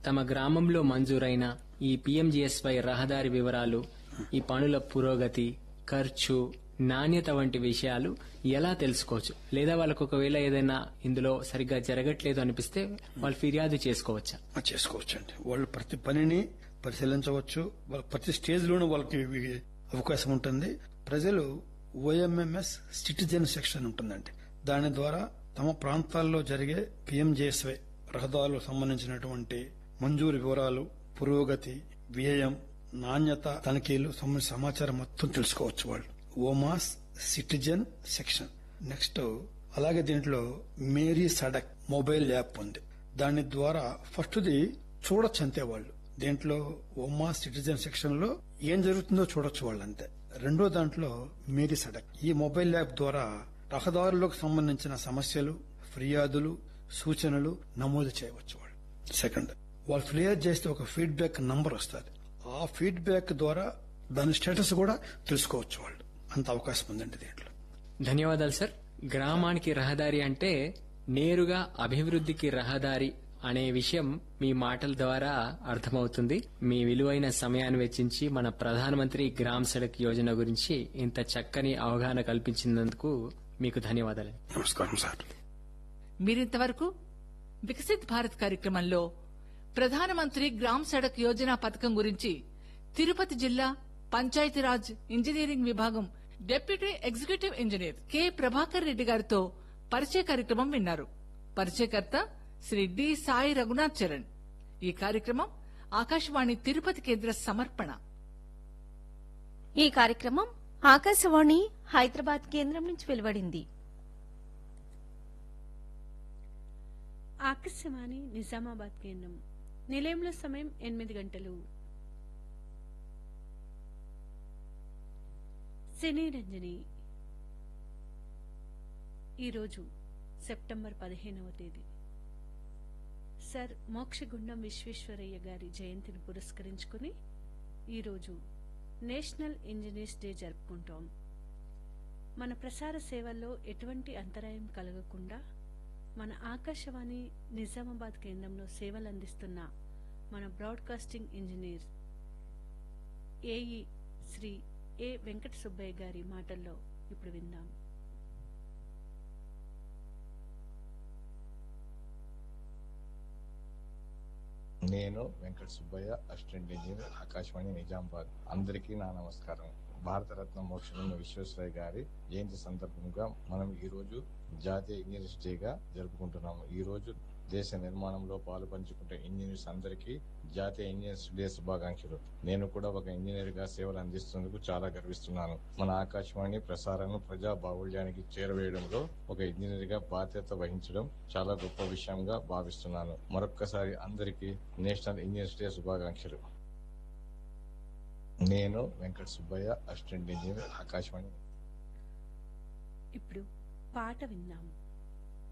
తమ గ్రామంలో మంజూరైన ఈ పీఎంజీఎస్వై రహదారి వివరాలు ఈ పనుల పురోగతి ఖర్చు నాణ్యత వంటి విషయాలు ఎలా తెలుసుకోవచ్చు లేదా వాళ్ళకు ఒకవేళ ఏదైనా ఇందులో సరిగ్గా జరగట్లేదు అనిపిస్తే వాళ్ళు ఫిర్యాదు చేసుకోవచ్చా ఆ, చేసుకోవచ్చండి వాళ్ళు ప్రతి పనిని పరిశీలించవచ్చు వాళ్ళ ప్రతి స్టేజ్ లోనూ వాళ్ళకి ఇవి అవకాశం ఉంటుంది ప్రజలు ఓఎంఎంఎస్ సిటిజన్ సెక్షన్ ఉంటుందండి దాని ద్వారా తమ ప్రాంతాల్లో జరిగే పిఎంజేఎస్వై రహదారులకు సంబంధించినటువంటి మంజూరు వివరాలు పురోగతి వ్యయం నాణ్యత తనిఖీలు సంబంధించిన సమాచారం మొత్తం తెలుసుకోవచ్చు వాళ్ళు ఓమాస్ సిటిజన్ సెక్షన్ నెక్స్ట్ అలాగే దీంట్లో మేరీ సడక్ మొబైల్ యాప్ ఉంది దాని ద్వారా ఫస్ట్ది చూడొచ్చు అంతే వాళ్ళు దీంట్లో ఒమ్మా సిటిజన్ సెక్షన్ లో ఏం జరుగుతుందో చూడొచ్చు వాళ్ళు అంతే రెండో దాంట్లో మేరీ సడక్ ఈ మొబైల్ యాప్ ద్వారా రహదారులకు సంబంధించిన సమస్యలు ఫిర్యాదులు సూచనలు నమోదు చేయవచ్చు వాళ్ళు సెకండ్ వాళ్ళు ఫిర్యాదు చేస్తే ఒక ఫీడ్బ్యాక్ నంబర్ వస్తుంది ఆ ఫీడ్బ్యాక్ ద్వారా దాని స్టేటస్ కూడా తెలుసుకోవచ్చు వాళ్ళు అంత అవకాశం ఉందండి దీంట్లో ధన్యవాదాలు సార్ గ్రామానికి రహదారి అంటే నేరుగా అభివృద్ధికి రహదారి అనే విషయం మీ మాటల ద్వారా అర్థమవుతుంది మీ విలువైన సమయాన్ని వెచ్చించి మన ప్రధానమంత్రి గ్రామ్ సడక్ యోజన గురించి ఇంత చక్కని అవగాహన కల్పించినందుకు మీకు ధన్యవాదాలు నమస్కారం సార్ మీరింతవరకు వికసిత్ భారత్ కార్యక్రమంలో ప్రధానమంత్రి గ్రామ్ సడక్ యోజన పథకం గురించి తిరుపతి జిల్లా పంచాయతీరాజ్ ఇంజనీరింగ్ విభాగం deputy executive engineer K Prabhakar Reddy గారితో పరిచయ కార్యక్రమం విన్నారు పరిచయకర్త శ్రీ డి సాయి రఘునాథ్ చరణ్ ఈ కార్యక్రమం ఆకాశవాణి తిరుపతి కేంద్ర సమర్పణ ఈ కార్యక్రమం ఆకాశవాణి హైదరాబాద్ కేంద్రం నుంచి వెలువడింది ఆకాశవాణి నిజామాబాద్ కేంద్రం నిలయంలో సమయం ఎనిమిది గంటలు సినీ రంజని ఈరోజు సెప్టెంబర్ పదిహేనవ తేదీ సర్ మోక్షగుండం విశ్వేశ్వరయ్య గారి జయంతిని పురస్కరించుకుని ఈరోజు నేషనల్ ఇంజనీర్స్ డే జరుపుకుంటాం మన ప్రసార సేవల్లో ఎటువంటి అంతరాయం కలగకుండా మన ఆకాశవాణి నిజామాబాద్ కేంద్రంలో సేవలు అందిస్తున్న మన broadcasting engineer AE Shri A Venkata Subbaiah గారి మాటల్లో ఇప్పుడు విందాం నేను వెంకట సుబ్బయ్య అసిస్టెంట్ ఇంజనీర్ ఆకాశవాణి నిజామాబాద్ అందరికీ నా నమస్కారం భారతరత్న మోక్షణ విశ్వేశ్వరయ్య గారి జయంతి సందర్భంగా మనం ఈ రోజు జాతీయ ఇంజనీర్స్ డేగా జరుపుకుంటున్నాము ఈ రోజు దేశ నిర్మాణంలో పాలు పంచుకుంటే ఇంజనీర్స్ అందరికీ జాతీయ ఇంజనీర్స్ డే శుభాకాంక్షలు నేను కూడా ఒక ఇంజనీర్ గా సేవలు అందిస్తున్నందుకు చాలా గర్విస్తున్నాను మన ఆకాశవాణి ప్రసారాలను ప్రజా బాహుళ్యానికి చేరవేయడంలో ఒక ఇంజనీర్ గా బాధ్యత వహించడం చాలా గొప్ప విషయంగా భావిస్తున్నాను మరొక్కసారి అందరికీ నేషనల్ ఇంజనీర్స్ డే శుభాకాంక్షలు నేను వెంకట సుబ్బయ్య అసిస్టెంట్ ఇంజనీర్ ఆకాశవాణి ఇప్పుడు పాట విందాం